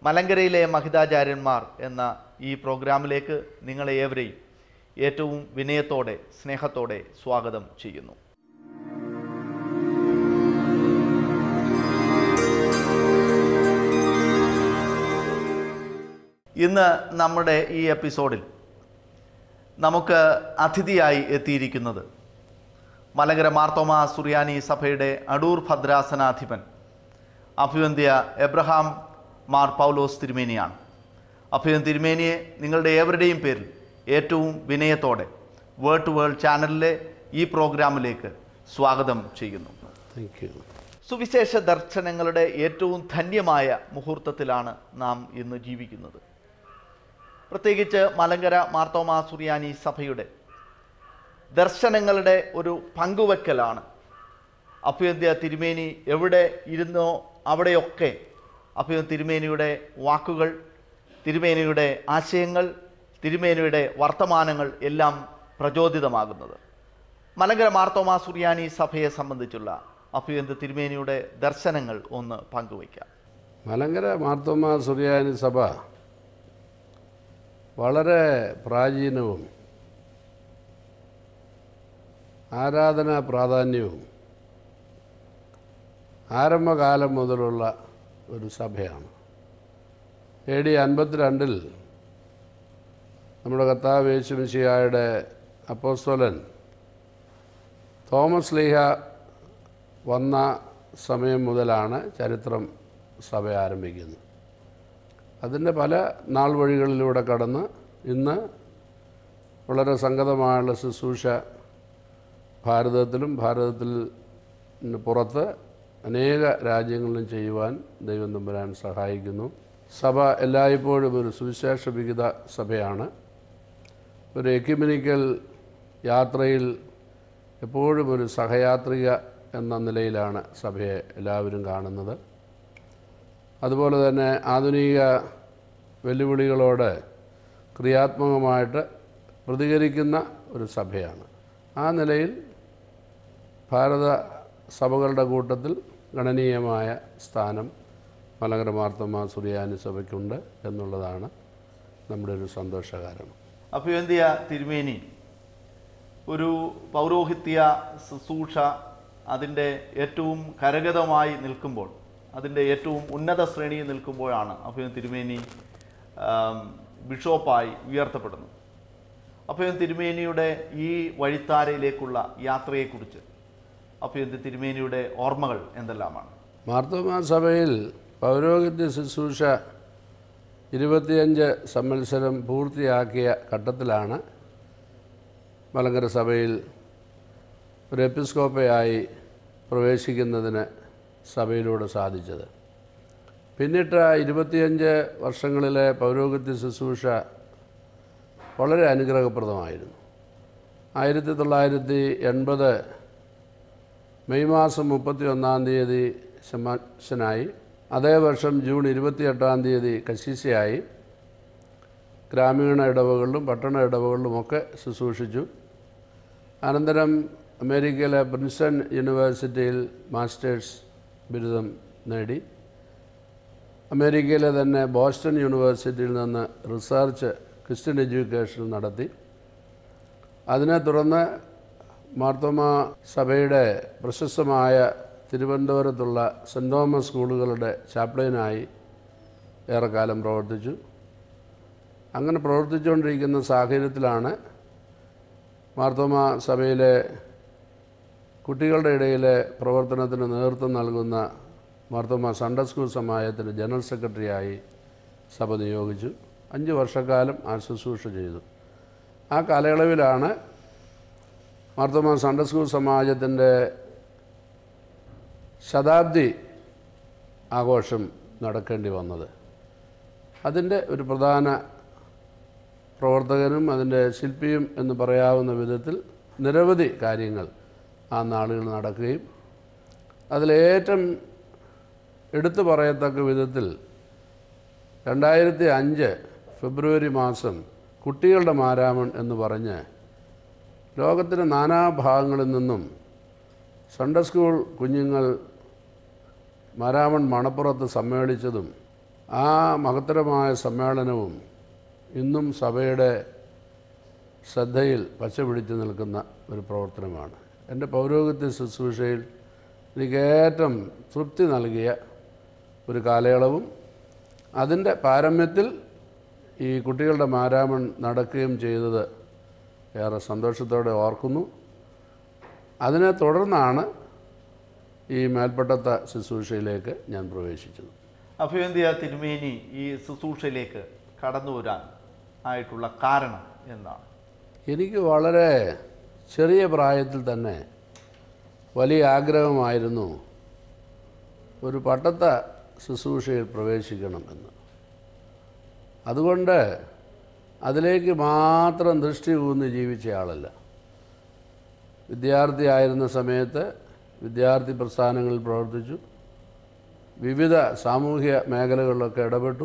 മലങ്കരയിലെ മഹിതാചാര്യന്മാർ എന്ന ഈ പ്രോഗ്രാമിലേക്ക് നിങ്ങളെ ഏവരെയും ഏറ്റവും വിനയത്തോടെ സ്നേഹത്തോടെ സ്വാഗതം ചെയ്യുന്നു ഇന്ന് നമ്മുടെ ഈ എപ്പിസോഡിൽ നമുക്ക് അതിഥിയായി എത്തിയിരിക്കുന്നത് മലങ്കര മാർത്തോമ സുറിയാനി സഭയുടെ അടൂർ ഭദ്രാസനാധിപൻ അഭിവന്ധ്യ എബ്രഹാം മാർ പൗലോസ് തിരുമേനിയാണ് അഭിവൻ തിരുമേനിയെ നിങ്ങളുടെ ഏവരുടെയും പേരിൽ ഏറ്റവും വിനയത്തോടെ വേൾഡ് ടു വേൾഡ് ചാനലിലെ ഈ പ്രോഗ്രാമിലേക്ക് സ്വാഗതം ചെയ്യുന്നു താങ്ക് യു സുവിശേഷ ദർശനങ്ങളുടെ ഏറ്റവും ധന്യമായ മുഹൂർത്തത്തിലാണ് നാം ഇന്ന് ജീവിക്കുന്നത് പ്രത്യേകിച്ച് മലങ്കര മാർത്തോമാ സുറിയാനി സഭയുടെ ദർശനങ്ങളുടെ ഒരു പങ്കുവെക്കലാണ് അഭ്യന്ത്യ തിരുമേനി എവിടെ ഇരുന്നോ അവിടെയൊക്കെ അഭ്യന്ത തിരുമേനിയുടെ വാക്കുകൾ തിരുമേനിയുടെ ആശയങ്ങൾ തിരുമേനിയുടെ വർത്തമാനങ്ങൾ എല്ലാം പ്രചോദിതമാകുന്നത് മലങ്കര മാർത്തോമാ സുറിയാനി സഭയെ സംബന്ധിച്ചുള്ള അഭ്യന്ത തിരുമേനിയുടെ ദർശനങ്ങൾ ഒന്ന് പങ്കുവയ്ക്കാം മലങ്കര മാർത്തോമ സുറിയാനി സഭ വളരെ പ്രാചീനവും ആരാധനാ പ്രാധാന്യവും ആരംഭകാലം മുതലുള്ള ഒരു സഭയാണ് എ ഡി അൻപത്തിരണ്ടിൽ നമ്മുടെ കർത്താവ് യേശുമിശിഹായുടെ അപ്പോസ്തലൻ തോമസ് ലീഹ വന്ന സമയം മുതലാണ് ചരിത്രം സഭ ആരംഭിക്കുന്നത് അതിൻ്റെ പല നാൾ വഴികളിലൂടെ കടന്ന് ഇന്ന് വളരെ സംഗതമായുള്ള ശുശ്രൂഷ ഭാരതത്തിലും ഭാരതത്തിൽ പുറത്ത് അനേക രാജ്യങ്ങളിലും ചെയ്യുവാൻ ദൈവം തമ്പുരാൻ സഹായിക്കുന്നു സഭ എല്ലായ്പ്പോഴും ഒരു സുവിശേഷ വിഹിത സഭയാണ് ഒരു എക്യുമിനിക്കൽ യാത്രയിൽ എപ്പോഴും ഒരു സഹയാത്രിക എന്ന നിലയിലാണ് സഭയെ എല്ലാവരും കാണുന്നത് അതുപോലെ തന്നെ ആധുനിക വെല്ലുവിളികളോട് ക്രിയാത്മകമായിട്ട് പ്രതികരിക്കുന്ന ഒരു സഭയാണ് ആ നിലയിൽ ഭാരത സഭകളുടെ കൂട്ടത്തിൽ ഗണനീയമായ സ്ഥാനം മലങ്കര മാർത്തമ്മ സുറിയാനി സഭയ്ക്കുണ്ട് എന്നുള്ളതാണ് നമ്മുടെ ഒരു സന്തോഷകാരണം അഭ്യന്ത്യ തിരുമേനി ഒരു പൗരോഹിത്യ ശുശ്രൂഷ അതിൻ്റെ ഏറ്റവും കരഗതമായി നിൽക്കുമ്പോൾ അതിൻ്റെ ഏറ്റവും ഉന്നത ശ്രേണിയിൽ നിൽക്കുമ്പോഴാണ് അഭ്യൻ തിരുമേനി ആം, ബിഷോപ്പായി ഉയർത്തപ്പെടുന്നത് അഭ്യൻ തിരുമേനിയുടെ ഈ വഴിത്താരയിലേക്കുള്ള യാത്രയെക്കുറിച്ച് അഭ്യന്ത്യ തിരുമേനിയുടെ ഓർമ്മകൾ എന്തെല്ലാമാണ് മാർത്തോമാ സഭയിൽ പൗരോഹിത്യ ശുശ്രൂഷ ഇരുപത്തിയഞ്ച് സംവത്സരം പൂർത്തിയാക്കിയ ഘട്ടത്തിലാണ് മലങ്കര സഭയിൽ ഒരു എപ്പിസ്കോപ്പയായി പ്രവേശിക്കുന്നതിന് സഭയിലൂടെ സാധിച്ചത് പിന്നിട്ട ഇരുപത്തിയഞ്ച് വർഷങ്ങളിലെ പൗരോഹിത്യ ശുശ്രൂഷ വളരെ അനുഗ്രഹപ്രദമായിരുന്നു ആയിരത്തി തൊള്ളായിരത്തി എൺപത് മെയ് മാസം മുപ്പത്തി ഒന്നാം തീയതി ശമാശനായി അതേ വർഷം ജൂൺ ഇരുപത്തിയെട്ടാം തീയതി കശീശയായി ഗ്രാമീണ ഇടവകളിലും പട്ടണ ഇടവകളിലുമൊക്കെ ശുശ്രൂഷിച്ചു അനന്തരം അമേരിക്കയിലെ പ്രിൻസ്റ്റൺ യൂണിവേഴ്സിറ്റിയിൽ മാസ്റ്റേഴ്സ് ബിരുദം നേടി അമേരിക്കയിലെ തന്നെ ബോസ്റ്റൺ യൂണിവേഴ്സിറ്റിയിൽ നിന്ന് റിസർച്ച് ക്രിസ്ത്യൻ എഡ്യൂക്കേഷൻ നടത്തി അതിനെ തുടർന്ന് മാർത്തോമ സഭയുടെ പ്രശസ്തമായ തിരുവനന്തപുരത്തുള്ള സെൻറ് തോമസ് സ്കൂളുകളുടെ ചാപ്ലൈനായി ഏറെക്കാലം പ്രവർത്തിച്ചു അങ്ങനെ പ്രവർത്തിച്ചുകൊണ്ടിരിക്കുന്ന സാഹചര്യത്തിലാണ് മാർത്തോമ സഭയിലെ കുട്ടികളുടെ ഇടയിലെ പ്രവർത്തനത്തിന് നേതൃത്വം നൽകുന്ന മാർത്തോമ സൺഡേ സ്കൂൾ സമാജത്തിൻ്റെ ജനറൽ സെക്രട്ടറിയായി സഭ നിയോഗിച്ചു അഞ്ച് വർഷക്കാലം ആ ശുശ്രൂഷ ചെയ്തു ആ കാലയളവിലാണ് മാർത്തോമ സൺഡേ സ്കൂൾ സമാജത്തിൻ്റെ ശതാബ്ദി ആഘോഷം നടക്കേണ്ടി വന്നത് അതിൻ്റെ ഒരു പ്രധാന പ്രവർത്തകനും അതിൻ്റെ ശില്പിയും എന്ന് പറയാവുന്ന വിധത്തിൽ നിരവധി കാര്യങ്ങൾ ആ നാളുകൾ നടക്കുകയും അതിലേറ്റവും എടുത്തു പറയത്തക്ക വിധത്തിൽ രണ്ടായിരത്തി അഞ്ച് ഫെബ്രുവരി മാസം കുട്ടികളുടെ മാരാമൺ എന്ന് പറഞ്ഞ് ലോകത്തിൻ്റെ നാനാഭാഗങ്ങളിൽ നിന്നും സൺഡേ സ്കൂൾ കുഞ്ഞുങ്ങൾ മാരാമൺ മണപ്പുറത്ത് സമ്മേളിച്ചതും ആ മഹത്തരമായ സമ്മേളനവും ഇന്നും സഭയുടെ ശ്രദ്ധയിൽ പച്ച പിടിച്ചു നിൽക്കുന്ന ഒരു പ്രവർത്തനമാണ് എൻ്റെ പൗരോഹിത്യ ശുശ്രൂഷയിൽ എനിക്ക് ഏറ്റവും തൃപ്തി നൽകിയ ഒരു കാലയളവും അതിൻ്റെ പാരമ്യത്തിൽ ഈ കുട്ടികളുടെ മാരാമൺ നടക്കുകയും ചെയ്തത് ഏറെ സന്തോഷത്തോടെ ഓർക്കുന്നു അതിനെ തുടർന്നാണ് ഈ മേൽപ്പെട്ടത്ത ശുശ്രൂഷയിലേക്ക് ഞാൻ പ്രവേശിച്ചത് അഭ്യന്തിയ തിരുമേനി ഈ ശുശ്രൂഷയിലേക്ക് കടന്നു വരാൻ ആയിട്ടുള്ള കാരണം എന്താണ് എനിക്ക് വളരെ ചെറിയ പ്രായത്തിൽ തന്നെ വലിയ ആഗ്രഹമായിരുന്നു ഒരു പട്ടത്ത ശുശ്രൂഷയിൽ പ്രവേശിക്കണം എന്ന് അതുകൊണ്ട് അതിലേക്ക് മാത്രം ദൃഷ്ടി ഊന്നി ജീവിച്ച ആളല്ല വിദ്യാർത്ഥിയായിരുന്ന സമയത്ത് വിദ്യാർത്ഥി പ്രസ്ഥാനങ്ങളിൽ പ്രവർത്തിച്ചു വിവിധ സാമൂഹ്യ മേഖലകളിലൊക്കെ ഇടപെട്ടു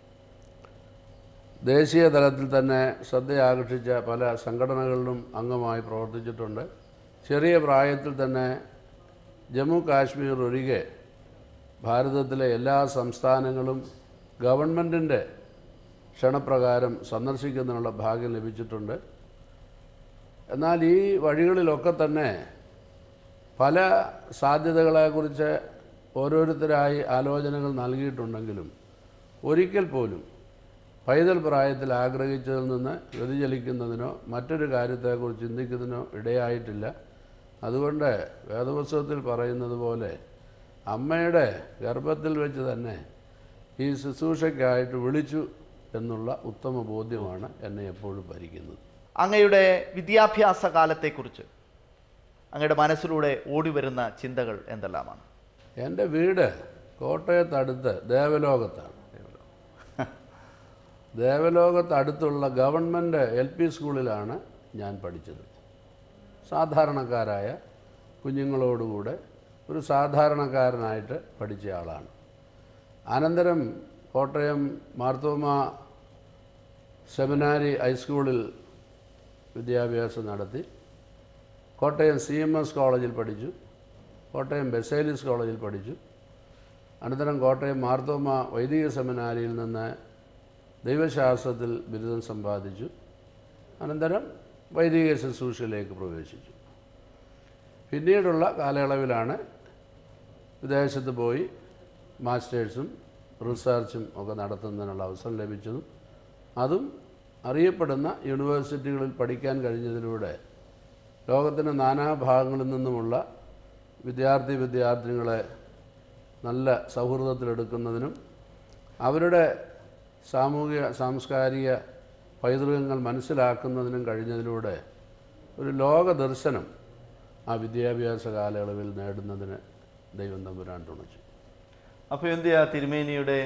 ദേശീയ തലത്തിൽ തന്നെ ശ്രദ്ധയാകർഷിച്ച പല സംഘടനകളിലും അംഗമായി പ്രവർത്തിച്ചിട്ടുണ്ട് ചെറിയ പ്രായത്തിൽ തന്നെ ജമ്മു കാശ്മീർ ഒഴികെ ഭാരതത്തിലെ എല്ലാ സംസ്ഥാനങ്ങളും ഗവൺമെൻറ്റിൻ്റെ ക്ഷണപ്രകാരം സന്ദർശിക്കുന്നതിനുള്ള ഭാഗ്യം ലഭിച്ചിട്ടുണ്ട് എന്നാൽ ഈ വഴികളിലൊക്കെ തന്നെ പല സാധ്യതകളെക്കുറിച്ച് ഓരോരുത്തരായി ആലോചനകൾ നൽകിയിട്ടുണ്ടെങ്കിലും ഒരിക്കൽ പോലും പൈതൽ പ്രായത്തിൽ ആഗ്രഹിച്ചതിൽ നിന്ന് വ്യതിചലിക്കുന്നതിനോ മറ്റൊരു കാര്യത്തെക്കുറിച്ച് ചിന്തിക്കുന്നതിനോ ഇടയായിട്ടില്ല അതുകൊണ്ട് വേദപുസ്തകത്തിൽ പറയുന്നത് പോലെ അമ്മയുടെ ഗർഭത്തിൽ വെച്ച് തന്നെ ഈ ശുശ്രൂഷയ്ക്കായിട്ട് വിളിച്ചു എന്നുള്ള ഉത്തമ ബോധ്യമാണ് എന്നെ എപ്പോഴും ഭരിക്കുന്നത് അങ്ങയുടെ വിദ്യാഭ്യാസ കാലത്തെക്കുറിച്ച് അങ്ങയുടെ മനസ്സിലൂടെ ഓടി വരുന്ന ചിന്തകൾ എന്തെല്ലാമാണ് എൻ്റെ വീട് കോട്ടയത്തടുത്ത് ദേവലോകത്താണ് ദേവലോകത്തടുത്തുള്ള ഗവൺമെൻറ് എൽ പി സ്കൂളിലാണ് ഞാൻ പഠിച്ചത് സാധാരണക്കാരായ കുഞ്ഞുങ്ങളോടുകൂടെ ഒരു സാധാരണക്കാരനായിട്ട് പഠിച്ച ആളാണ് അനന്തരം കോട്ടയം മാർത്തോമ സെമിനാരി ഹൈസ്കൂളിൽ വിദ്യാഭ്യാസം നടത്തി കോട്ടയം സി എം എസ് കോളേജിൽ പഠിച്ചു കോട്ടയം ബെസേലിസ് കോളേജിൽ പഠിച്ചു അനന്തരം കോട്ടയം മാർത്തോമ വൈദിക സെമിനാരിയിൽ നിന്ന് ദൈവശാസ്ത്രത്തിൽ ബിരുദം സമ്പാദിച്ചു അനന്തരം വൈദിക ശുശ്രൂഷയിലേക്ക് പ്രവേശിച്ചു പിന്നീടുള്ള കാലയളവിലാണ് വിദേശത്ത് പോയി മാസ്റ്റേഴ്സും റിസർച്ചും ഒക്കെ നടത്തുന്നതിനുള്ള അവസരം ലഭിച്ചതും അതും അറിയപ്പെടുന്ന യൂണിവേഴ്സിറ്റികളിൽ പഠിക്കാൻ കഴിഞ്ഞതിലൂടെ ലോകത്തിൻ്റെ നാനാഭാഗങ്ങളിൽ നിന്നുമുള്ള വിദ്യാർത്ഥി വിദ്യാർത്ഥിനികളെ നല്ല സൗഹൃദത്തിലെടുക്കുന്നതിനും അവരുടെ സാമൂഹിക സാംസ്കാരിക പൈതൃകങ്ങൾ മനസ്സിലാക്കുന്നതിനും കഴിഞ്ഞതിലൂടെ ഒരു ലോക ദർശനം ആ വിദ്യാഭ്യാസ കാലയളവിൽ നേടുന്നതിന് ദൈവം തമ്പുരാൻ തുണച്ചു അഭ്യന്തിയ തിരുമേനിയുടെ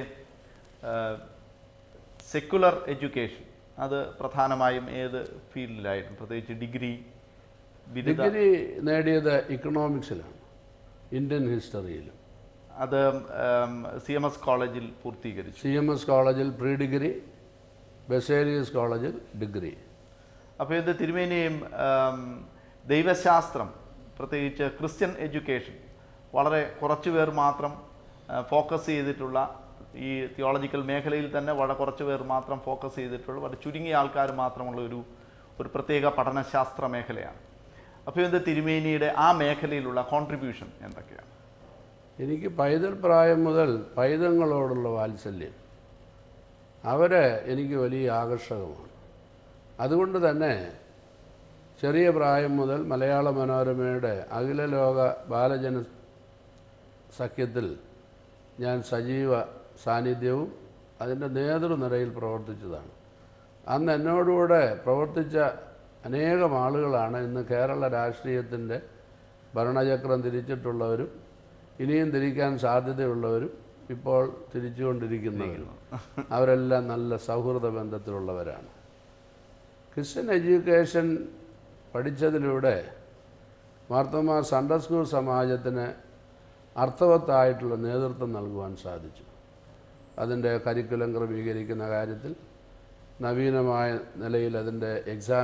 സെക്കുലർ എഡ്യൂക്കേഷൻ അത് പ്രധാനമായും ഏത് ഫീൽഡിലായിരുന്നു പ്രത്യേകിച്ച് ഡിഗ്രി ബിരുദ ഡിഗ്രി നേടിയത് ഇക്കണോമിക്സിലാണ് ഇന്ത്യൻ ഹിസ്റ്ററിയിലും അത് സി എം എസ് കോളേജിൽ പൂർത്തീകരിച്ചു സി എം എസ് കോളേജിൽ പ്രീ ഡിഗ്രി ബെസേലിയസ് കോളേജിൽ ഡിഗ്രി അപ്പോൾ ഇത് തിരുമേനിയും ആം, ദൈവശാസ്ത്രം പ്രത്യേകിച്ച് ക്രിസ്ത്യൻ എഡ്യൂക്കേഷൻ വളരെ കുറച്ച് പേർ മാത്രം ഫോക്കസ് ചെയ്തിട്ടുള്ള ഈ തിയോളജിക്കൽ മേഖലയിൽ തന്നെ വളരെ കുറച്ച് പേർ മാത്രം ഫോക്കസ് ചെയ്തിട്ടുള്ള വളരെ ചുരുങ്ങിയ ആൾക്കാർ മാത്രമുള്ള ഒരു ഒരു പ്രത്യേക പഠനശാസ്ത്ര മേഖലയാണ് അപ്പോൾ ഇത് തിരുമേനിയുടെ ആ മേഖലയിലുള്ള കോൺട്രിബ്യൂഷൻ എന്തൊക്കെയാണ് എനിക്ക് പൈതൽ പ്രായം മുതൽ പൈതങ്ങളോടുള്ള വാത്സല്യം അവരെ എനിക്ക് വലിയ ആകർഷകമാണ് അതുകൊണ്ട് തന്നെ ചെറിയ പ്രായം മുതൽ മലയാള മനോരമയുടെ അഖില ലോക ബാലജന സഖ്യത്തിൽ ഞാൻ സജീവ സാന്നിധ്യവും അതിൻ്റെ നേതൃനിരയിൽ പ്രവർത്തിച്ചതാണ് അന്ന് എന്നോടുകൂടെ പ്രവർത്തിച്ച അനേകം ആളുകളാണ് ഇന്ന് കേരള രാഷ്ട്രീയത്തിൻ്റെ ഭരണചക്രം തിരിച്ചിട്ടുള്ളവരും ഇനിയും തിരിക്കാൻ സാധ്യതയുള്ളവരും ഇപ്പോൾ തിരിച്ചുകൊണ്ടിരിക്കുന്നവരും അവരെല്ലാം നല്ല സൗഹൃദ ബന്ധത്തിലുള്ളവരാണ് ക്രിസ്ത്യൻ എഡ്യൂക്കേഷൻ പഠിച്ചതിലൂടെ മാർത്തോമ സൺഡേ സ്കൂൾ സമാജത്തിന് അർത്ഥവത്തായിട്ടുള്ള നേതൃത്വം നൽകുവാൻ സാധിച്ചു അതിൻ്റെ കരിക്കുലം ക്രമീകരിക്കുന്ന കാര്യത്തിൽ നവീനമായ നിലയിൽ അതിൻ്റെ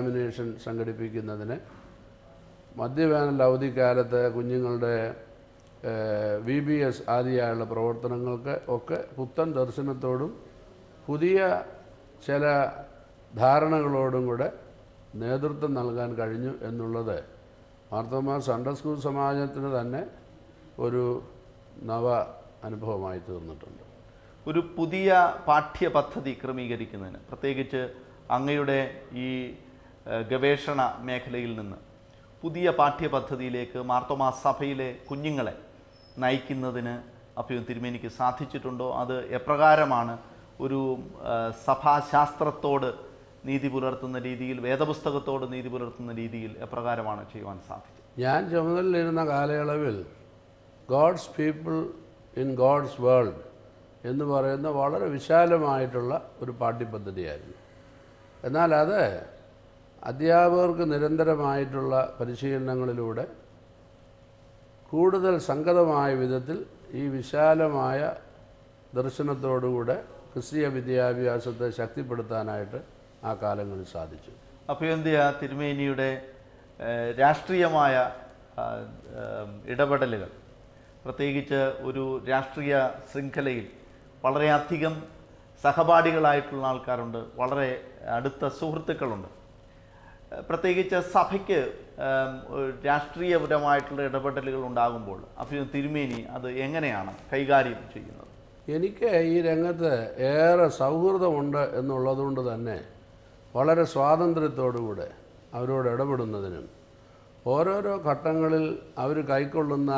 എക്സാമിനേഷൻ സംഘടിപ്പിക്കുന്നതിന് മധ്യവേനൽ അവധിക്കാലത്ത് കുഞ്ഞുങ്ങളുടെ വി ബി എസ് ആദിയായുള്ള പ്രവർത്തനങ്ങൾക്ക് ഒക്കെ പുത്തൻ ദർശനത്തോടും പുതിയ ചില ധാരണകളോടും കൂടെ നേതൃത്വം നൽകാൻ കഴിഞ്ഞു എന്നുള്ളത് മാർത്തോമാ സൺഡേ സ്കൂൾ സമാജത്തിന് തന്നെ ഒരു നവ അനുഭവമായി തീർന്നിട്ടുണ്ട് ഒരു പുതിയ പാഠ്യപദ്ധതി ക്രമീകരിക്കുന്നതിന് പ്രത്യേകിച്ച് അങ്ങയുടെ ഈ ഏഹ്, ഗവേഷണ മേഖലയിൽ നിന്ന് പുതിയ പാഠ്യപദ്ധതിയിലേക്ക് മാർത്തോമാ സഭയിലെ കുഞ്ഞുങ്ങളെ നയിക്കുന്നതിന് അഭ്യം തിരുമേനിക്ക് സാധിച്ചിട്ടുണ്ടോ അത് എപ്രകാരമാണ് ഒരു ഏഹ്, സഭാശാസ്ത്രത്തോട് നീതി പുലർത്തുന്ന രീതിയിൽ വേദപുസ്തകത്തോട് നീതി പുലർത്തുന്ന രീതിയിൽ എപ്രകാരമാണ് ചെയ്യുവാൻ സാധിച്ചത് ഞാൻ ചുമതലയിരുന്ന കാലയളവിൽ God's people in God's world എന്ന് പറയുന്ന വളരെ വിശാലമായിട്ടുള്ള ഒരു പാഠ്യപദ്ധതിയായിരുന്നു എന്നാൽ അത് അധ്യാപകർക്ക് നിരന്തരമായിട്ടുള്ള പരിശീലനങ്ങളിലൂടെ കൂടുതൽ സംഗതമായ വിധത്തിൽ ഈ വിശാലമായ ദർശനത്തോടുകൂടെ ക്രിസ്തീയ വിദ്യാഭ്യാസത്തെ ശക്തിപ്പെടുത്താനായിട്ട് ആ കാലങ്ങളിൽ സാധിച്ചു അഭ്യന്ത്യ തിരുമേനിയുടെ ഏഹ്, രാഷ്ട്രീയമായ ആ, ഏം, ഇടപെടലുകൾ പ്രത്യേകിച്ച് ഒരു രാഷ്ട്രീയ ശൃംഖലയിൽ വളരെയധികം സഹപാഠികളായിട്ടുള്ള ആൾക്കാരുണ്ട് വളരെ അടുത്ത സുഹൃത്തുക്കളുണ്ട് ഏഹ്, പ്രത്യേകിച്ച് സഭയ്ക്ക് ഏം, ഒരു രാഷ്ട്രീയപരമായിട്ടുള്ള ഇടപെടലുകൾ ഉണ്ടാകുമ്പോൾ അഭ്യ തിരുമേനി അത് എങ്ങനെയാണ് കൈകാര്യം ചെയ്യുന്നത് എനിക്ക് ഈ രംഗത്ത് ഏറെ സൗഹൃദമുണ്ട് എന്നുള്ളതുകൊണ്ട് തന്നെ വളരെ സ്വാതന്ത്ര്യത്തോടുകൂടെ അവരോട് ഇടപെടുന്നതിനും ഓരോരോ ഘട്ടങ്ങളിൽ അവർ കൈക്കൊള്ളുന്ന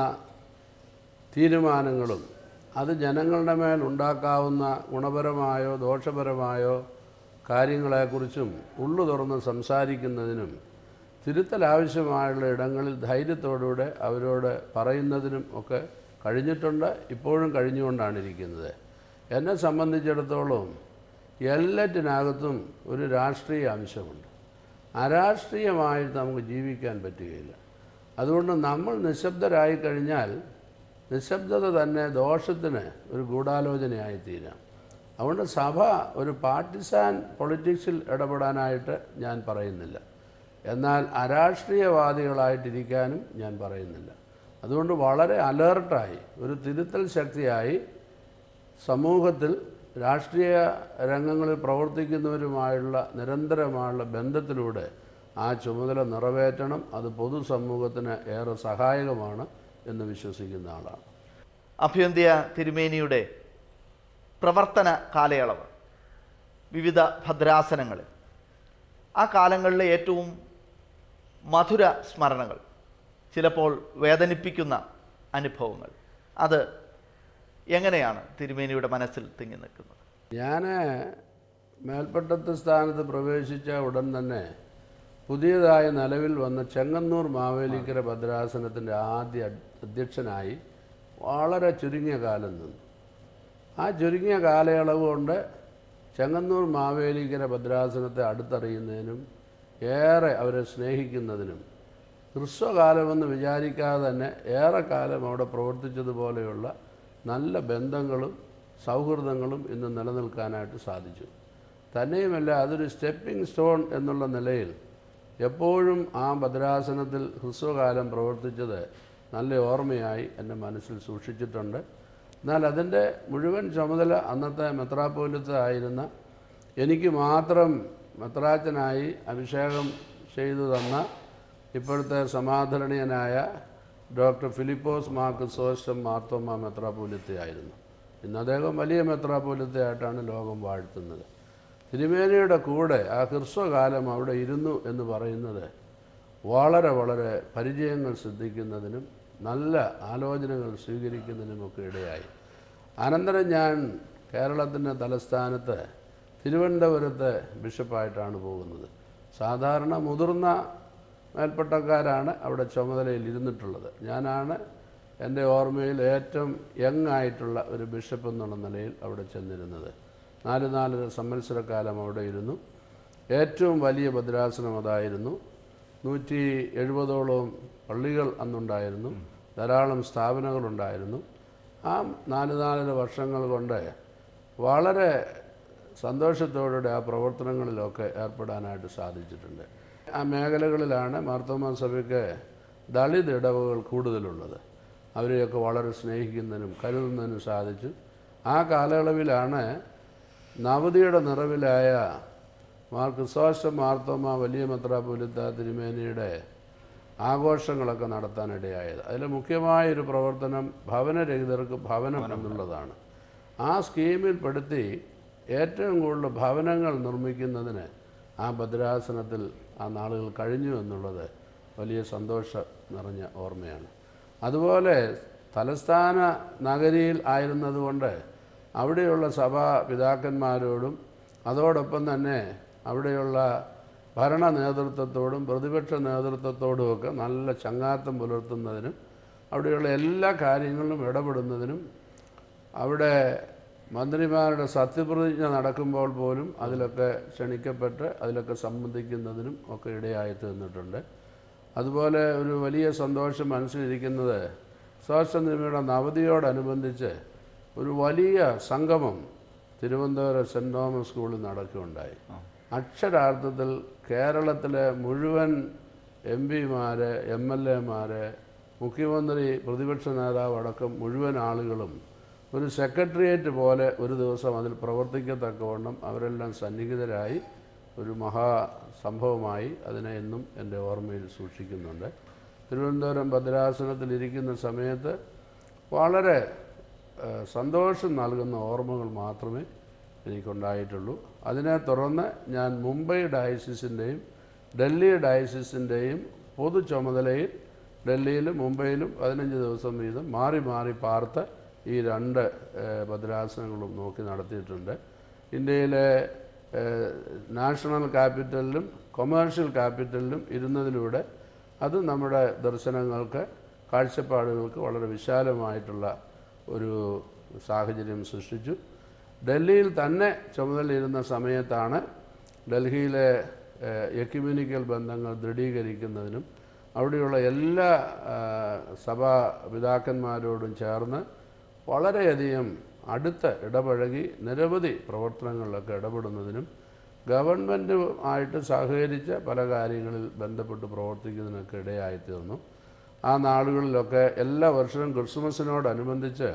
തീരുമാനങ്ങളും അത് ജനങ്ങളുടെ മേൽ ഉണ്ടാക്കാവുന്ന ഗുണപരമായോ ദോഷപരമായോ കാര്യങ്ങളെക്കുറിച്ചും ഉള്ളു തുറന്ന് സംസാരിക്കുന്നതിനും തിരുത്തൽ ആവശ്യമായുള്ള ഇടങ്ങളിൽ ധൈര്യത്തോടുകൂടെ അവരോട് പറയുന്നതിനും ഒക്കെ കഴിഞ്ഞിട്ടുണ്ട് ഇപ്പോഴും കഴിഞ്ഞുകൊണ്ടാണ് ഇരിക്കുന്നത് എന്നെ സംബന്ധിച്ചിടത്തോളം എല്ലാറ്റിനകത്തും ഒരു രാഷ്ട്രീയ അംശമുണ്ട് അരാഷ്ട്രീയമായിട്ട് നമുക്ക് ജീവിക്കാൻ പറ്റുകയില്ല അതുകൊണ്ട് നമ്മൾ നിശബ്ദരായി കഴിഞ്ഞാൽ നിശബ്ദത തന്നെ ദോഷത്തിന് ഒരു ഗൂഢാലോചനയായി തീരാം അതുകൊണ്ട് സഭ ഒരു പാർട്ടിസാൻ പൊളിറ്റിക്സിൽ ഇടപെടാനായിട്ട് ഞാൻ പറയുന്നില്ല എന്നാൽ അരാഷ്ട്രീയവാദികളായിട്ടിരിക്കാനും ഞാൻ പറയുന്നില്ല അതുകൊണ്ട് വളരെ അലേർട്ടായി ഒരു തിരുത്തൽ ശക്തിയായി സമൂഹത്തിൽ രാഷ്ട്രീയ രംഗങ്ങളിൽ പ്രവർത്തിക്കുന്നവരുമായുള്ള നിരന്തരമായുള്ള ബന്ധത്തിലൂടെ ആ ചുമതല നിറവേറ്റണം അത് പൊതുസമൂഹത്തിന് ഏറെ സഹായകമാണ് എന്ന് വിശ്വസിക്കുന്ന ആളാണ് അഭ്യന്ത്യ തിരുമേനിയുടെ പ്രവർത്തന കാലയളവ് വിവിധ ഭദ്രാസനങ്ങളിൽ ആ കാലങ്ങളിലെ ഏറ്റവും മധുര സ്മരണകൾ ചിലപ്പോൾ വേദനിപ്പിക്കുന്ന അനുഭവങ്ങൾ അത് എങ്ങനെയാണ് തിരുമേനിയുടെ മനസ്സിൽ തിങ്ങി നിൽക്കുന്നത് ഞാൻ മേൽപ്പട്ടത്തെ സ്ഥാനത്ത് പ്രവേശിച്ച ഉടൻ തന്നെ പുതിയതായി നിലവിൽ വന്ന ചെങ്ങന്നൂർ മാവേലിക്കര ഭദ്രാസനത്തിൻ്റെ ആദ്യ അധ്യക്ഷനായി വളരെ ചുരുങ്ങിയ കാലം നിന്നു ആ ചുരുങ്ങിയ കാലയളവ് കൊണ്ട് ചെങ്ങന്നൂർ മാവേലിക്കര ഭദ്രാസനത്തെ അടുത്തറിയുന്നതിനും ഏറെ അവരെ സ്നേഹിക്കുന്നതിനും ഹ്രസ്വകാലമെന്ന് വിചാരിക്കാതെ തന്നെ ഏറെക്കാലം അവിടെ പ്രവർത്തിച്ചതുപോലെയുള്ള നല്ല ബന്ധങ്ങളും സൗഹൃദങ്ങളും ഇന്ന് നിലനിൽക്കാനായിട്ട് സാധിച്ചു തന്നെയുമല്ല അതൊരു സ്റ്റെപ്പിംഗ് സ്റ്റോൺ എന്നുള്ള നിലയിൽ എപ്പോഴും ആ ഭദ്രാസനത്തിൽ ഹ്രസ്വകാലം പ്രവർത്തിച്ചത് നല്ല ഓർമ്മയായി എൻ്റെ മനസ്സിൽ സൂക്ഷിച്ചിട്ടുണ്ട് എന്നാൽ അതിൻ്റെ മുഴുവൻ ചുമതല അന്നത്തെ മെത്രാപ്പോലത്ത് ആയിരുന്ന എനിക്ക് മാത്രം മെത്രാച്ചനായി അഭിഷേകം ചെയ്തു തന്ന ഇപ്പോഴത്തെ സമാധരണീയനായ ഡോക്ടർ ഫിലിപ്പോസ് മാർക്ക് സോസ്റ്റം മാർത്തോമ മെത്രാപോലിത്തയായിരുന്നു ഇന്ന് അദ്ദേഹം വലിയ മെത്രാപോലിത്തയായിട്ടാണ് ലോകം വാഴ്ത്തുന്നത് തിരുമേനയുടെ കൂടെ ആ ഹ്രസ്വകാലം അവിടെ ഇരുന്നു എന്ന് പറയുന്നത് വളരെ വളരെ പരിചയങ്ങൾ ശ്രദ്ധിക്കുന്നതിനും നല്ല ആലോചനകൾ സ്വീകരിക്കുന്നതിനുമൊക്കെ ഇടയായി അനന്തരം ഞാൻ കേരളത്തിൻ്റെ തലസ്ഥാനത്ത് തിരുവനന്തപുരത്തെ ബിഷപ്പായിട്ടാണ് പോകുന്നത് സാധാരണ മുതിർന്ന മേൽപ്പട്ടക്കാരാണ് അവിടെ ചുമതലയിൽ ഇരുന്നിട്ടുള്ളത് ഞാനാണ് എൻ്റെ ഓർമ്മയിൽ ഏറ്റവും യങ് ആയിട്ടുള്ള ഒരു ബിഷപ്പ് എന്നുള്ള നിലയിൽ അവിടെ ചെന്നിരുന്നത് നാല് നാലര സംവത്സരക്കാലം അവിടെ ഇരുന്നു ഏറ്റവും വലിയ ഭദ്രാസനം അതായിരുന്നു നൂറ്റി എഴുപതോളം പള്ളികൾ അന്നുണ്ടായിരുന്നു ധാരാളം സ്ഥാപനങ്ങളുണ്ടായിരുന്നു ആ നാല് നാലര വർഷങ്ങൾ കൊണ്ട് വളരെ സന്തോഷത്തോടെ ആ പ്രവർത്തനങ്ങളിലൊക്കെ ഏർപ്പെടാനായിട്ട് സാധിച്ചിട്ടുണ്ട് ആ മേഖലകളിലാണ് മാർത്തോമാ സഭയ്ക്ക് ദളിത് ഇടവുകൾ കൂടുതലുള്ളത് അവരെയൊക്കെ വളരെ സ്നേഹിക്കുന്നതിനും കരുതുന്നതിനും സാധിച്ചു ആ കാലയളവിലാണ് നവതിയുടെ നിറവിലായ മാർ ക്രിസോസ്റ്റം മാർത്തോമ വലിയ മെത്രാപൊലിത്ത തിരുമേനിയുടെ ആഘോഷങ്ങളൊക്കെ നടത്താനിടയായത് അതിൽ മുഖ്യമായൊരു പ്രവർത്തനം ഭവനരഹിതർക്ക് ഭവനം എന്നുള്ളതാണ് ആ സ്കീമിൽ പെടുത്തി ഏറ്റവും കൂടുതൽ ഭവനങ്ങൾ നിർമ്മിക്കുന്നതിന് ആ ഭദ്രാസനത്തിൽ ആ നാളുകൾ കഴിഞ്ഞു എന്നുള്ളത് വലിയ സന്തോഷം നിറഞ്ഞ ഓർമ്മയാണ് അതുപോലെ തലസ്ഥാന നഗരിയിൽ ആയിരുന്നതുകൊണ്ട് അവിടെയുള്ള സഭാ പിതാക്കന്മാരോടും അതോടൊപ്പം തന്നെ അവിടെയുള്ള ഭരണ നേതൃത്വത്തോടും പ്രതിപക്ഷ നേതൃത്വത്തോടുമൊക്കെ നല്ല ചങ്ങാത്തം പുലർത്തുന്നതിനും അവിടെയുള്ള എല്ലാ കാര്യങ്ങളിലും ഇടപെടുന്നതിനും അവിടെ മന്ത്രിമാരുടെ സത്യപ്രതിജ്ഞ നടക്കുമ്പോൾ പോലും അതിലൊക്കെ ക്ഷണിക്കപ്പെട്ട് അതിലൊക്കെ സംബന്ധിക്കുന്നതിനും ഒക്കെ ഇടയായി തീർന്നിട്ടുണ്ട് അതുപോലെ ഒരു വലിയ സന്തോഷം മനസ്സിലിരിക്കുന്നത് സ്വാതന്ത്ര്യയുടെ നവതിയോടനുബന്ധിച്ച് ഒരു വലിയ സംഗമം തിരുവനന്തപുരം സെൻറ് തോമസ് സ്കൂളിൽ നടക്കുകയുണ്ടായി അക്ഷരാർത്ഥത്തിൽ കേരളത്തിലെ മുഴുവൻ എം പിമാർ എം എൽ എമാർ മുഖ്യമന്ത്രി പ്രതിപക്ഷ നേതാവ് അടക്കം മുഴുവൻ ആളുകളും ഒരു സെക്രട്ടേറിയറ്റ് പോലെ ഒരു ദിവസം അതിൽ പ്രവർത്തിക്കത്തക്കവണ്ണം അവരെല്ലാം സന്നിഹിതരായി ഒരു മഹാ സംഭവമായി അതിനെ എന്നും എൻ്റെ ഓർമ്മയിൽ സൂക്ഷിക്കുന്നുണ്ട് തിരുവനന്തപുരം ഭദ്രാസനത്തിൽ ഇരിക്കുന്ന സമയത്ത് വളരെ ഏഹ്, സന്തോഷം നൽകുന്ന ഓർമ്മകൾ മാത്രമേ എനിക്കുണ്ടായിട്ടുള്ളൂ അതിനെ തുടർന്ന് ഞാൻ മുംബൈ ഡയസിസിൻ്റെയും ഡൽഹി ഡയസിസിൻ്റെയും പൊതു ചുമതലയിൽ ഡൽഹിയിലും മുംബൈയിലും പതിനഞ്ച് ദിവസം വീതം മാറി മാറി പാർത്ത് ഈ രണ്ട് ഏഹ്, ഭദ്രാസനങ്ങളും നോക്കി നടത്തിയിട്ടുണ്ട് ഇന്ത്യയിലെ ഏഹ്, നാഷണൽ ക്യാപിറ്റലിലും കൊമേഴ്ഷ്യൽ ക്യാപിറ്റലിലും ഇരുന്നതിലൂടെ അത് നമ്മുടെ ദർശനങ്ങൾക്ക് കാഴ്ചപ്പാടുകൾക്ക് വളരെ വിശാലമായിട്ടുള്ള ഒരു സാഹചര്യം സൃഷ്ടിച്ചു ഡൽഹിയിൽ തന്നെ ചുമതലയിരുന്ന സമയത്താണ് ഡൽഹിയിലെ എക്യുമിനിക്കൽ ബന്ധങ്ങൾ ദൃഢീകരിക്കുന്നതിനും അവിടെയുള്ള എല്ലാ ആ, സഭാ പിതാക്കന്മാരോടും ചേർന്ന് വളരെയധികം അടുത്ത് ഇടപഴകി നിരവധി പ്രവർത്തനങ്ങളിലൊക്കെ ഇടപെടുന്നതിനും ഗവൺമെൻറ്റുമായിട്ട് സഹകരിച്ച പല കാര്യങ്ങളിൽ ബന്ധപ്പെട്ട് പ്രവർത്തിക്കുന്നതിനൊക്കെ ഇടയായിത്തീർന്നു ആ നാളുകളിലൊക്കെ എല്ലാ വർഷവും ക്രിസ്മസിനോടനുബന്ധിച്ച്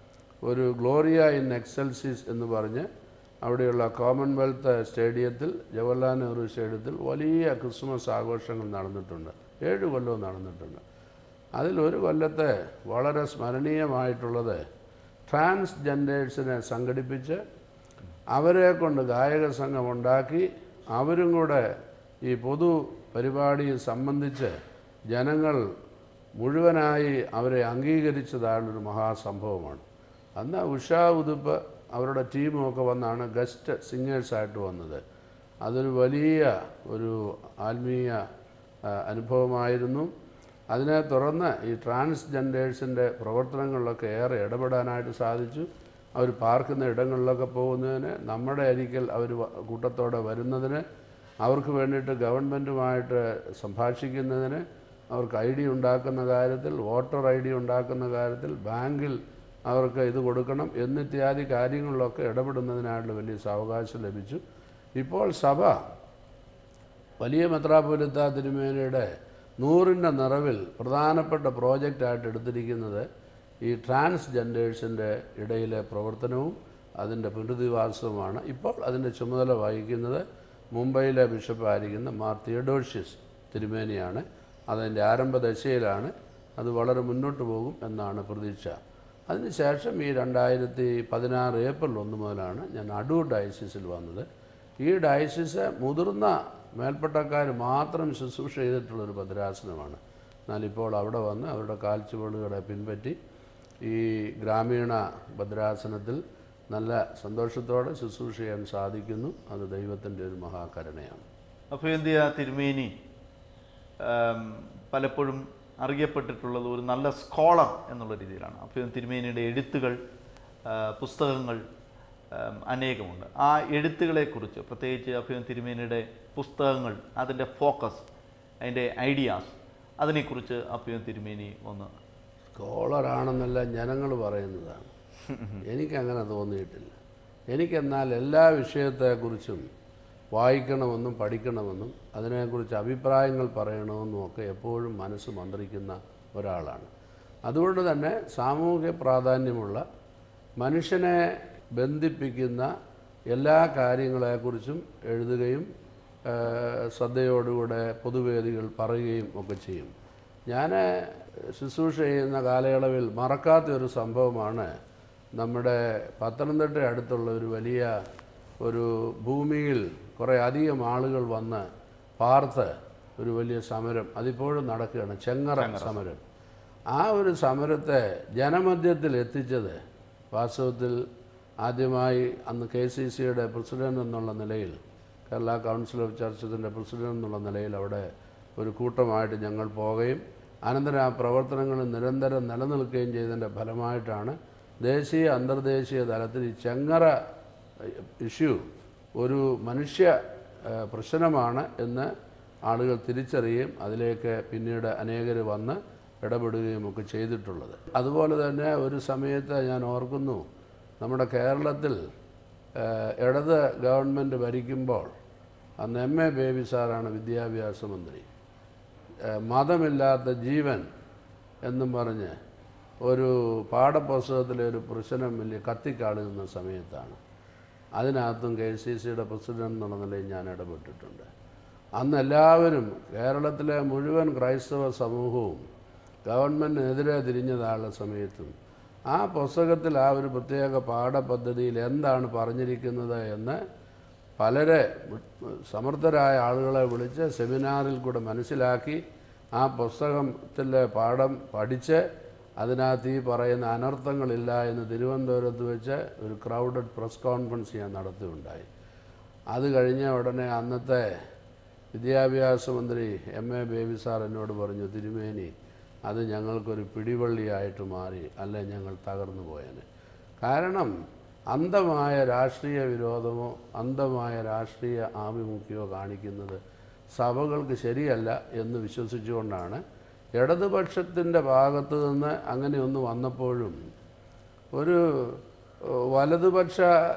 ഒരു ഗ്ലോറിയ ഇൻ എക്സൽസിസ് എന്ന് പറഞ്ഞ് അവിടെയുള്ള കോമൺവെൽത്ത് സ്റ്റേഡിയത്തിൽ ജവഹർലാൽ നെഹ്റു സ്റ്റേഡിയത്തിൽ വലിയ ക്രിസ്മസ് ആഘോഷങ്ങൾ നടന്നിട്ടുണ്ട് ഏഴ് കൊല്ലവും നടന്നിട്ടുണ്ട് അതിലൊരു കൊല്ലത്തെ വളരെ സ്മരണീയമായിട്ടുള്ളത് ട്രാൻസ്ജെൻഡേഴ്സിനെ സംഘടിപ്പിച്ച് അവരെ കൊണ്ട് ഗായക സംഘം ഉണ്ടാക്കി അവരും കൂടെ ഈ പൊതു പരിപാടിയിൽ സംബന്ധിച്ച് ജനങ്ങൾ മുഴുവനായി അവരെ അംഗീകരിച്ചതായുള്ളൊരു മഹാസംഭവമാണ് അന്ന് ഉഷാ ഉതുപ്പ് അവരുടെ ടീമും ഒക്കെ വന്നാണ് ഗസ്റ്റ് സിംഗേഴ്സായിട്ട് വന്നത് അതൊരു വലിയ ഒരു ആത്മീയ ആ, അനുഭവമായിരുന്നു അതിനെ തുടർന്ന് ഈ ട്രാൻസ്ജെൻഡേഴ്സിൻ്റെ പ്രവർത്തനങ്ങളിലൊക്കെ ഏറെ ഇടപെടാനായിട്ട് സാധിച്ചു അവർ പാർക്കുന്ന ഇടങ്ങളിലൊക്കെ പോകുന്നതിന് നമ്മുടെ അരിക്കൽ അവർ വ- കൂട്ടത്തോടെ വരുന്നതിന് അവർക്ക് വേണ്ടിയിട്ട് ഗവൺമെൻറ്റുമായിട്ട് സംഭാഷിക്കുന്നതിന് അവർക്ക് ഐ ഡി ഉണ്ടാക്കുന്ന കാര്യത്തിൽ വോട്ടർ ഐ ഡി ഉണ്ടാക്കുന്ന കാര്യത്തിൽ ബാങ്കിൽ അവർക്ക് ഇത് കൊടുക്കണം എന്നിത്യാദി കാര്യങ്ങളിലൊക്കെ ഇടപെടുന്നതിനായിട്ടുള്ള വലിയ സാവകാശം ലഭിച്ചു ഇപ്പോൾ സഭ വലിയ മെത്രാപൊലിത്ത തിരുമേനയുടെ നൂറിൻ്റെ നിറവിൽ പ്രധാനപ്പെട്ട പ്രോജക്റ്റായിട്ട് എടുത്തിരിക്കുന്നത് ഈ ട്രാൻസ്ജെൻഡേഴ്സിൻ്റെ ഇടയിലെ പ്രവർത്തനവും അതിൻ്റെ പുനരധിവാസവുമാണ് ഇപ്പോൾ അതിൻ്റെ ചുമതല വഹിക്കുന്നത് മുംബൈയിലെ ബിഷപ്പായിരിക്കുന്ന മാർ തിയഡോഷ്യസ് തിരുമേനിയാണ് അതിൻ്റെ ആരംഭദശയിലാണ് അത് വളരെ മുന്നോട്ട് പോകും എന്നാണ് പ്രതീക്ഷ അതിനുശേഷം ഈ രണ്ടായിരത്തി പതിനാറ് ഏപ്രിൽ ഒന്ന് മുതലാണ് ഞാൻ അടൂർ ഡയസിസിൽ വന്നത് ഈ ഡയസിസ് മുതിർന്ന മേൽപ്പട്ടക്കാർ മാത്രം ശുശ്രൂഷ ചെയ്തിട്ടുള്ളൊരു ഭദ്രാസനമാണ് എന്നാൽ ഇപ്പോൾ അവിടെ വന്ന് അവരുടെ കാൽച്ചുവടുകളെ പിൻപറ്റി ഈ ഗ്രാമീണ ഭദ്രാസനത്തിൽ നല്ല സന്തോഷത്തോടെ ശുശ്രൂഷ ചെയ്യാൻ സാധിക്കുന്നു അത് ദൈവത്തിൻ്റെ ഒരു മഹാകരുണയാണ് അഭ്യന്ത്യ തിരുമേനി ആം, പലപ്പോഴും അറിയപ്പെട്ടിട്ടുള്ളത് ഒരു നല്ല സ്കോളർ എന്നുള്ള രീതിയിലാണ് അഭ്യന്തര തിരുമേനിയുടെ എഴുത്തുകൾ ആ, പുസ്തകങ്ങൾ ആം, അനേകമുണ്ട് ആ എഴുത്തുകളെക്കുറിച്ച് പ്രത്യേകിച്ച് അഭ്യന്തര തിരുമേനിയുടെ പുസ്തകങ്ങൾ അതിൻ്റെ ഫോക്കസ് അതിൻ്റെ ഐഡിയാസ് അതിനെക്കുറിച്ച് അഭ്യന്തര തിരുമേനി ഒന്ന് സ്കോളറാണെന്നല്ല ജനങ്ങൾ പറയുന്നതാണ് എനിക്കങ്ങനെ തോന്നിയിട്ടില്ല എനിക്കെന്നാൽ എല്ലാ വിഷയത്തെക്കുറിച്ചും വായിക്കണമെന്നും പഠിക്കണമെന്നും അതിനെക്കുറിച്ച് അഭിപ്രായങ്ങൾ പറയണമെന്നും ഒക്കെ എപ്പോഴും മനസ്സ് മന്ത്രിക്കുന്ന ഒരാളാണ് അതുകൊണ്ട് തന്നെ സാമൂഹ്യ പ്രാധാന്യമുള്ള മനുഷ്യനെ ബന്ധിപ്പിക്കുന്ന എല്ലാ കാര്യങ്ങളെക്കുറിച്ചും എഴുതുകയും ആ, ശ്രദ്ധയോടുകൂടെ പൊതുവേദികൾ പറയുകയും ഒക്കെ ചെയ്യും ഞാൻ ശുശ്രൂഷ ചെയ്യുന്ന കാലയളവിൽ മറക്കാത്ത ഒരു സംഭവമാണ് നമ്മുടെ പത്തനംതിട്ട അടുത്തുള്ള ഒരു വലിയ ഒരു ഭൂമിയിൽ കുറേ അധികം ആളുകൾ വന്ന് പാർത്ത് ഒരു വലിയ സമരം അതിപ്പോഴും നടക്കുകയാണ് ചെങ്ങറ സമരം ആ ഒരു സമരത്തെ ജനമധ്യത്തിൽ എത്തിച്ചത് വാസ്തവത്തിൽ ആദ്യമായി അന്ന് കെ സി സിയുടെ പ്രസിഡന്റ് എന്നുള്ള നിലയിൽ കേരള കൗൺസിൽ ഓഫ് ചർച്ചസിൻ്റെ പ്രസിഡന്റ് എന്നുള്ള നിലയിൽ അവിടെ ഒരു കൂട്ടമായിട്ട് ഞങ്ങൾ പോവുകയും അനന്തരം ആ പ്രവർത്തനങ്ങൾ നിരന്തരം നിലനിൽക്കുകയും ചെയ്തതിൻ്റെ ഫലമായിട്ടാണ് ദേശീയ അന്തർദേശീയ തലത്തിൽ ഈ ചെങ്ങറ ഇഷ്യൂ ഒരു മനുഷ്യ ഏഹ്, പ്രശ്നമാണ് എന്ന് ആളുകൾ തിരിച്ചറിയുകയും അതിലേക്ക് പിന്നീട് അനേകർ വന്ന് ഇടപെടുകയും ഒക്കെ ചെയ്തിട്ടുള്ളത് അതുപോലെ തന്നെ ഒരു സമയത്ത് ഞാൻ ഓർക്കുന്നു നമ്മുടെ കേരളത്തിൽ ഏഹ്, ഇടത് ഗവൺമെൻറ് ഭരിക്കുമ്പോൾ അന്ന് എം എ ബേബി സാറാണ് വിദ്യാഭ്യാസ മന്ത്രി ഏഹ്, മതമില്ലാത്ത ജീവൻ എന്നും പറഞ്ഞ് ഒരു പാഠപുസ്തകത്തിലെ ഒരു പ്രശ്നം വലിയ കത്തിക്കാളുന്ന സമയത്താണ് അതിനകത്തും കെ സി സിയുടെ പ്രസിഡന്റ് എന്നുള്ള നിലയിൽ ഞാൻ ഇടപെട്ടിട്ടുണ്ട് അന്ന് എല്ലാവരും കേരളത്തിലെ മുഴുവൻ ക്രൈസ്തവ സമൂഹവും ഗവൺമെൻറ്റിനെതിരെ തിരിഞ്ഞതാളുടെ സമയത്തും ആ പുസ്തകത്തിൽ ആ ഒരു പ്രത്യേക പാഠപദ്ധതിയിൽ എന്താണ് പറഞ്ഞിരിക്കുന്നത് എന്ന് പലരെ സമർത്ഥരായ ആളുകളെ വിളിച്ച് സെമിനാറിൽ കൂടെ മനസ്സിലാക്കി ആ പുസ്തകത്തിലെ പാഠം പഠിച്ച് അതിനകത്ത് ഈ പറയുന്ന അനർത്ഥങ്ങളില്ല എന്ന് തിരുവനന്തപുരത്ത് വെച്ച് ഒരു ക്രൗഡഡ് പ്രസ് കോൺഫറൻസ് ഞാൻ നടത്തുകയുണ്ടായി അത് കഴിഞ്ഞ ഉടനെ അന്നത്തെ വിദ്യാഭ്യാസ മന്ത്രി എം എ ബേബി സാർ എന്നോട് പറഞ്ഞു തിരുമേനി അത് ഞങ്ങൾക്കൊരു പിടിവള്ളിയായിട്ട് മാറി അല്ലെ ഞങ്ങൾ തകർന്നു പോയേനെ കാരണം അന്ധമായ രാഷ്ട്രീയ വിരോധമോ അന്ധമായ രാഷ്ട്രീയ ആഭിമുഖ്യമോ കാണിക്കുന്നത് സഭകൾക്ക് ശരിയല്ല എന്ന് വിശ്വസിച്ചുകൊണ്ടാണ് ഇടതുപക്ഷത്തിൻ്റെ ഭാഗത്ത് നിന്ന് അങ്ങനെ ഒന്ന് വന്നപ്പോഴും ഒരു ഏഹ്, വലതുപക്ഷ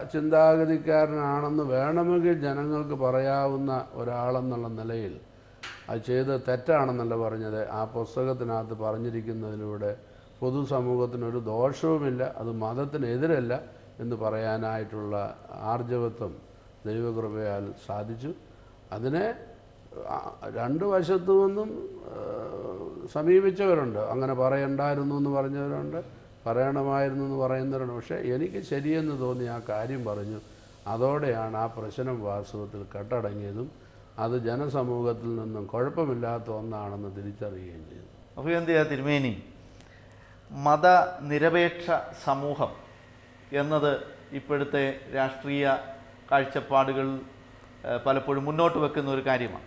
ചിന്താഗതിക്കാരനാണെന്ന് വേണമെങ്കിൽ ജനങ്ങൾക്ക് പറയാവുന്ന ഒരാളെന്നുള്ള നിലയിൽ അത് ചെയ്ത് തെറ്റാണെന്നല്ല പറഞ്ഞത് ആ പുസ്തകത്തിനകത്ത് പറഞ്ഞിരിക്കുന്നതിലൂടെ പൊതുസമൂഹത്തിനൊരു ദോഷവുമില്ല അത് മതത്തിനെതിരല്ല എന്ന് പറയാനായിട്ടുള്ള ആർജവത്വം ദൈവകൃപയാൽ സാധിച്ചു അതിനെ ആ, രണ്ട് വശത്തു നിന്നും ഏഹ്, സമീപിച്ചവരുണ്ട് അങ്ങനെ പറയണ്ടായിരുന്നു എന്ന് പറഞ്ഞവരുണ്ട് പറയണമായിരുന്നു എന്ന് പറയുന്നവരുണ്ട് പക്ഷേ എനിക്ക് ശരിയെന്ന് തോന്നി ആ കാര്യം പറഞ്ഞു അതോടെയാണ് ആ പ്രശ്നം വാസ്തവത്തിൽ കെട്ടടങ്ങിയതും അത് ജനസമൂഹത്തിൽ നിന്നും കുഴപ്പമില്ലാത്ത ഒന്നാണെന്ന് തിരിച്ചറിയുകയും ചെയ്തു അഭിയന്തിയ തിരുമേനി മതനിരപേക്ഷ സമൂഹം എന്നത് ഇപ്പോഴത്തെ രാഷ്ട്രീയ കാഴ്ചപ്പാടുകൾ ഏഹ്, പലപ്പോഴും മുന്നോട്ട് വെക്കുന്ന ഒരു കാര്യമാണ്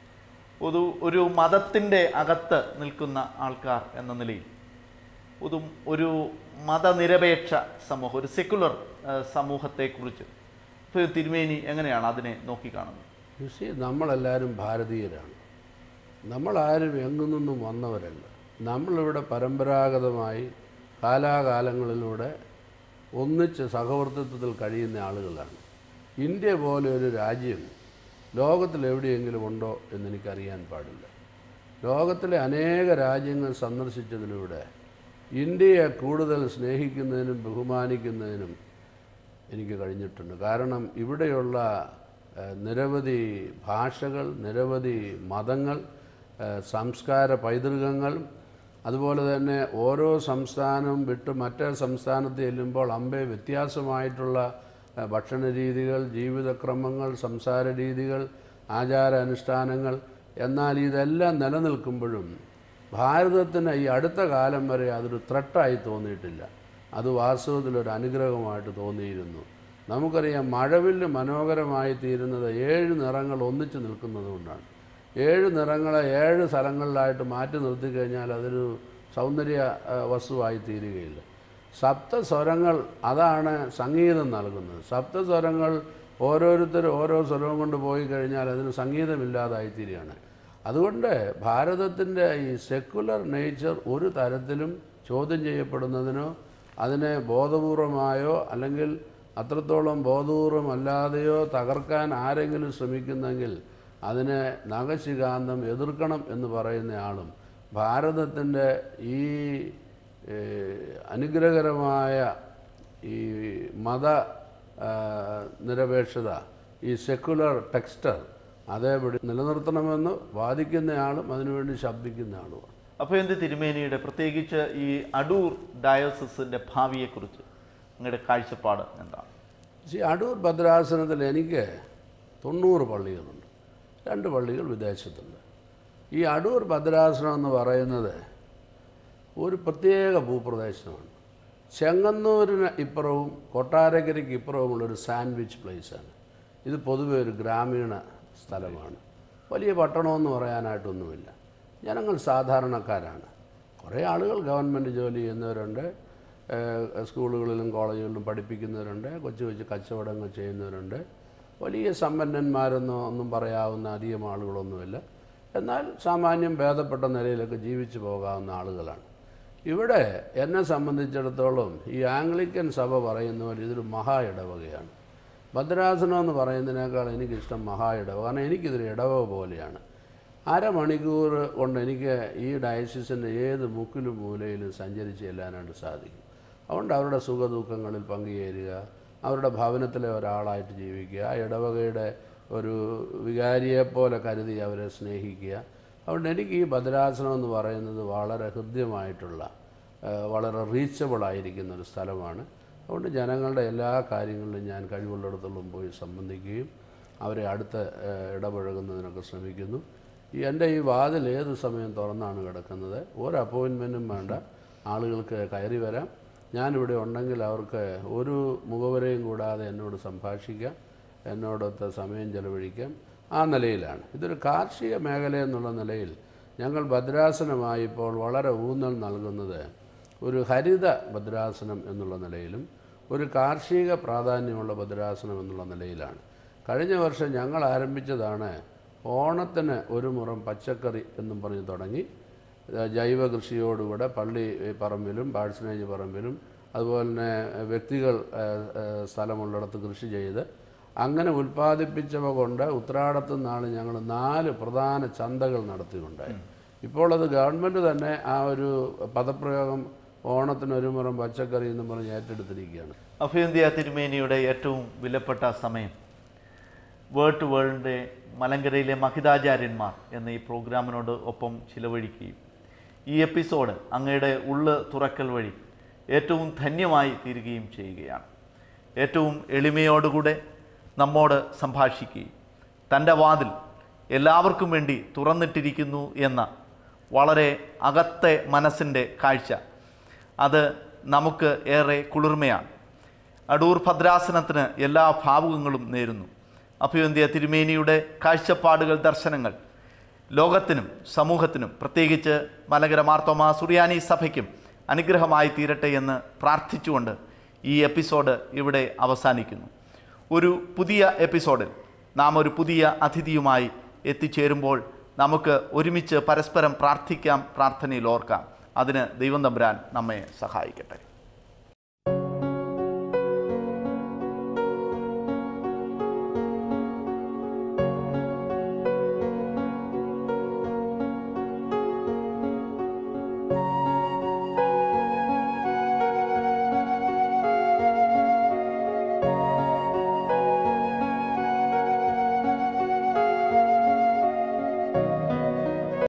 ഒരു ഒരു മതത്തിൻ്റെ അകത്ത് നിൽക്കുന്ന ആൾക്കാർ എന്ന നിലയിൽ ഒരു ഒരു മതനിരപേക്ഷ സമൂഹം ഒരു സെക്കുലർ സമൂഹത്തെക്കുറിച്ച് ഇപ്പോൾ തിരുമേനി എങ്ങനെയാണ് അതിനെ നോക്കിക്കാണുന്നത് യുസി നമ്മളെല്ലാവരും ഭാരതീയരാണ് നമ്മളാരും എങ്ങു നിന്നും വന്നവരല്ല നമ്മളിവിടെ പരമ്പരാഗതമായി കാലാകാലങ്ങളിലൂടെ ഒന്നിച്ച് സഹവർത്തിത്വത്തിൽ കഴിയുന്ന ആളുകളാണ് ഇന്ത്യ പോലെ ഒരു രാജ്യം ലോകത്തിൽ എവിടെയെങ്കിലും ഉണ്ടോ എന്നെനിക്കറിയാൻ പാടില്ല ലോകത്തിലെ അനേക രാജ്യങ്ങൾ സന്ദർശിച്ചതിലൂടെ ഇന്ത്യയെ കൂടുതൽ സ്നേഹിക്കുന്നതിനും ബഹുമാനിക്കുന്നതിനും എനിക്ക് കഴിഞ്ഞിട്ടുണ്ട് കാരണം ഇവിടെയുള്ള ഏഹ്, നിരവധി ഭാഷകൾ നിരവധി മതങ്ങൾ ഏഹ്, സംസ്കാര പൈതൃകങ്ങൾ അതുപോലെ തന്നെ ഓരോ സംസ്ഥാനവും വിട്ട് മറ്റേ സംസ്ഥാനത്ത് ചെല്ലുമ്പോൾ അമ്പേ വ്യത്യാസമായിട്ടുള്ള ഏഹ്, ഭക്ഷണ രീതികൾ ജീവിതക്രമങ്ങൾ സംസാര രീതികൾ ആചാര അനുഷ്ഠാനങ്ങൾ എന്നാൽ ഇതെല്ലാം നിലനിൽക്കുമ്പോഴും ഭാരതത്തിന് ഈ അടുത്ത കാലം വരെ അതൊരു ത്രട്ടായി തോന്നിയിട്ടില്ല അത് വാസ്തവത്തിൽ ഒരു അനുഗ്രഹമായിട്ട് തോന്നിയിരുന്നു നമുക്കറിയാം മഴവില്ല് മനോഹരമായി തീരുന്നത് ഏഴ് നിറങ്ങൾ ഒന്നിച്ച് നിൽക്കുന്നത് കൊണ്ടാണ് ഏഴ് നിറങ്ങളെ ഏഴ് സ്ഥലങ്ങളിലായിട്ട് മാറ്റി നിർത്തി കഴിഞ്ഞാൽ അതൊരു സൗന്ദര്യ ആ, വസ്തുവായി തീരുകയില്ല സപ്തസ്വരങ്ങൾ അതാണ് സംഗീതം നൽകുന്നത് സപ്തസ്വരങ്ങൾ ഓരോരുത്തരും ഓരോ സ്വരവും കൊണ്ട് പോയി കഴിഞ്ഞാൽ അതിന് സംഗീതമില്ലാതായി തീരുകയാണ് അതുകൊണ്ട് ഭാരതത്തിൻ്റെ ഈ സെക്കുലർ നേച്ചർ ഒരു തരത്തിലും ചോദ്യം ചെയ്യപ്പെടുന്നതിനോ അതിനെ ബോധപൂർവമായോ അല്ലെങ്കിൽ അത്രത്തോളം ബോധപൂർവമല്ലാതെയോ തകർക്കാൻ ആരെങ്കിലും ശ്രമിക്കുന്നെങ്കിൽ അതിനെ നഖശികാന്തം എതിർക്കണം എന്ന് പറയുന്ന ആളും ഭാരതത്തിൻ്റെ ഈ ഏഹ്, അനുഗ്രഹകരമായ ഈ മത ആ, നിരപേക്ഷത ഈ സെക്കുലർ ടെക്സ്റ്റർ അതേപടി നിലനിർത്തണമെന്ന് വാദിക്കുന്നയാളും അതിനുവേണ്ടി ശബ്ദിക്കുന്ന ആളുമാണ് അപ്പോൾ എന്ത് തിരുമേനിയുടെ പ്രത്യേകിച്ച് ഈ അടൂർ ഡയോസിസിൻ്റെ ഭാവിയെക്കുറിച്ച് നിങ്ങളുടെ കാഴ്ചപ്പാട് എന്താണ് ഈ അടൂർ ഭദ്രാസനത്തിൽ എനിക്ക് തൊണ്ണൂറ് പള്ളികളുണ്ട് രണ്ട് പള്ളികൾ വിദേശത്തുണ്ട് ഈ അടൂർ ഭദ്രാസനം എന്ന് പറയുന്നത് ഒരു പ്രത്യേക ഭൂപ്രദേശമാണ് ചെങ്ങന്നൂരിന് ഇപ്പുറവും കൊട്ടാരക്കരയ്ക്ക് ഇപ്പുറവുമുള്ളൊരു സാൻഡ്വിച്ച് പ്ലേസാണ് ഇത് പൊതുവെ ഒരു ഗ്രാമീണ സ്ഥലമാണ് വലിയ പട്ടണമെന്ന് പറയാനായിട്ടൊന്നുമില്ല ജനങ്ങൾ സാധാരണക്കാരാണ് കുറേ ആളുകൾ ഗവൺമെൻറ് ജോലി ചെയ്യുന്നവരുണ്ട് ഏഹ് സ്കൂളുകളിലും കോളേജുകളിലും പഠിപ്പിക്കുന്നവരുണ്ട് കൊച്ചു കൊച്ചു കച്ചവടങ്ങൾ ചെയ്യുന്നവരുണ്ട് വലിയ സമ്പന്നന്മാരെന്നോ ഒന്നും പറയാവുന്ന അധികം ആളുകളൊന്നുമില്ല എന്നാൽ സാമാന്യം ഭേദപ്പെട്ട നിലയിലൊക്കെ ജീവിച്ചു പോകാവുന്ന ആളുകളാണ് ഇവിടെ എന്നെ സംബന്ധിച്ചിടത്തോളം ഈ ആംഗ്ലിക്കൻ സഭ പറയുന്ന പോലെ ഇതൊരു മഹാ ഇടവകയാണ് ഭദ്രാസനം എന്ന് പറയുന്നതിനേക്കാൾ എനിക്കിഷ്ടം മഹാ ഇടവക കാരണം എനിക്കിതൊരു ഇടവക പോലെയാണ് അരമണിക്കൂർ കൊണ്ട് എനിക്ക് ഈ ഡയസിസിൻ്റെ ഏത് മുക്കിലും മൂലയിലും സഞ്ചരിച്ച് ചെല്ലാനായിട്ട് സാധിക്കും അതുകൊണ്ട് അവരുടെ സുഖദുഃഖങ്ങളിൽ പങ്കുചേരുക അവരുടെ ഭവനത്തിലെ ഒരാളായിട്ട് ജീവിക്കുക ആ ഇടവകയുടെ ഒരു വികാരിയെപ്പോലെ കരുതി അവരെ സ്നേഹിക്കുക അതുകൊണ്ട് എനിക്ക് ഈ ഭദ്രാസനം എന്ന് പറയുന്നത് വളരെ ഹൃദ്യമായിട്ടുള്ള ആ, വളരെ റീച്ചബിൾ ആയിരിക്കുന്ന ഒരു സ്ഥലമാണ് അതുകൊണ്ട് ജനങ്ങളുടെ എല്ലാ കാര്യങ്ങളിലും ഞാൻ കഴിവുള്ളിടത്തോളം പോയി സംബന്ധിക്കുകയും അവരെ അടുത്ത് ആ, ഇടപഴകുന്നതിനൊക്കെ ശ്രമിക്കുന്നു ഈ എൻ്റെ ഈ വാതിൽ ഏത് സമയം തുറന്നാണ് കിടക്കുന്നത് ഒരു അപ്പോയിൻമെൻറ്റും വേണ്ട ആളുകൾക്ക് കയറി വരാം ഞാനിവിടെ ഉണ്ടെങ്കിൽ അവർക്ക് ഒരു മുഖവരെയും കൂടാതെ എന്നോട് സംഭാഷിക്കാം എന്നോടൊത്ത് സമയം ചെലവഴിക്കാം ആ നിലയിലാണ് ഇതൊരു കാർഷിക മേഖല എന്നുള്ള നിലയിൽ ഞങ്ങൾ ഭദ്രാസനമായി ഇപ്പോൾ വളരെ ഊന്നൽ നൽകുന്നത് ഒരു ഹരിത ഭദ്രാസനം എന്നുള്ള നിലയിലും ഒരു കാർഷിക പ്രാധാന്യമുള്ള ഭദ്രാസനം എന്നുള്ള നിലയിലാണ് കഴിഞ്ഞ വർഷം ഞങ്ങൾ ആരംഭിച്ചതാണ് ഓണത്തിന് ഒരു മുറം പച്ചക്കറി എന്നും പറഞ്ഞ് തുടങ്ങി ഏഹ് ജൈവ കൃഷിയോടുകൂടെ പള്ളി പറമ്പിലും പാഴ്സനേജ് പറമ്പിലും അതുപോലെ തന്നെ വ്യക്തികൾ ഏഹ്, ഏഹ്, സ്ഥലമുള്ളിടത്ത് കൃഷി ചെയ്ത് അങ്ങനെ ഉൽപ്പാദിപ്പിച്ചവ കൊണ്ട് ഉത്രാടത്തു നിന്നാണ് ഞങ്ങൾ നാല് പ്രധാന ചന്തകൾ നടത്തിയിട്ടുണ്ടായി ഇപ്പോൾ അത് ഗവൺമെൻറ് തന്നെ ആ ഒരു പദപ്രയോഗം ഓണത്തിന് ഒരു മുറം പച്ചക്കറി എന്ന് പറഞ്ഞ് ഏറ്റെടുത്തിരിക്കുകയാണ് അഭ്യന്ത്യ തിരുമേനിയുടെ ഏറ്റവും വിലപ്പെട്ട സമയം വേൾഡ് ടു വേൾഡിൻ്റെ മലങ്കരയിലെ മഹിതാചാര്യന്മാർ എന്ന ഈ പ്രോഗ്രാമിനോട് ഒപ്പം ചിലവഴിക്കുകയും ഈ എപ്പിസോഡ് അങ്ങയുടെ ഉള്ള് തുറക്കൽ വഴി ഏറ്റവും ധന്യമായി തീരുകയും ചെയ്യുകയാണ് ഏറ്റവും എളിമയോടുകൂടെ നമ്മോട് സംഭാഷിക്കുകയും തൻ്റെ വാതിൽ എല്ലാവർക്കും വേണ്ടി തുറന്നിട്ടിരിക്കുന്നു എന്ന വളരെ അകത്തെ മനസ്സിൻ്റെ കാഴ്ച അത് നമുക്ക് ഏറെ കുളിർമയാണ് അടൂർ ഭദ്രാസനത്തിന് എല്ലാ ഭാവുകങ്ങളും നേരുന്നു അഭ്യന്ത്യ തിരുമേനിയുടെ കാഴ്ചപ്പാടുകൾ ദർശനങ്ങൾ ലോകത്തിനും സമൂഹത്തിനും പ്രത്യേകിച്ച് മലങ്കര മാർത്തോമ സുറിയാനി സഭയ്ക്കും അനുഗ്രഹമായി തീരട്ടെ എന്ന് പ്രാർത്ഥിച്ചുകൊണ്ട് ഈ എപ്പിസോഡ് ഇവിടെ അവസാനിക്കുന്നു ഒരു പുതിയ എപ്പിസോഡിൽ നാം ഒരു പുതിയ അതിഥിയുമായി എത്തിച്ചേരുമ്പോൾ നമുക്ക് ഒരുമിച്ച് പരസ്പരം പ്രാർത്ഥിക്കാം പ്രാർത്ഥനയിൽ ഓർക്കാം അതിന് ദൈവം തമ്പുരാൻ നമ്മെ സഹായിക്കട്ടെ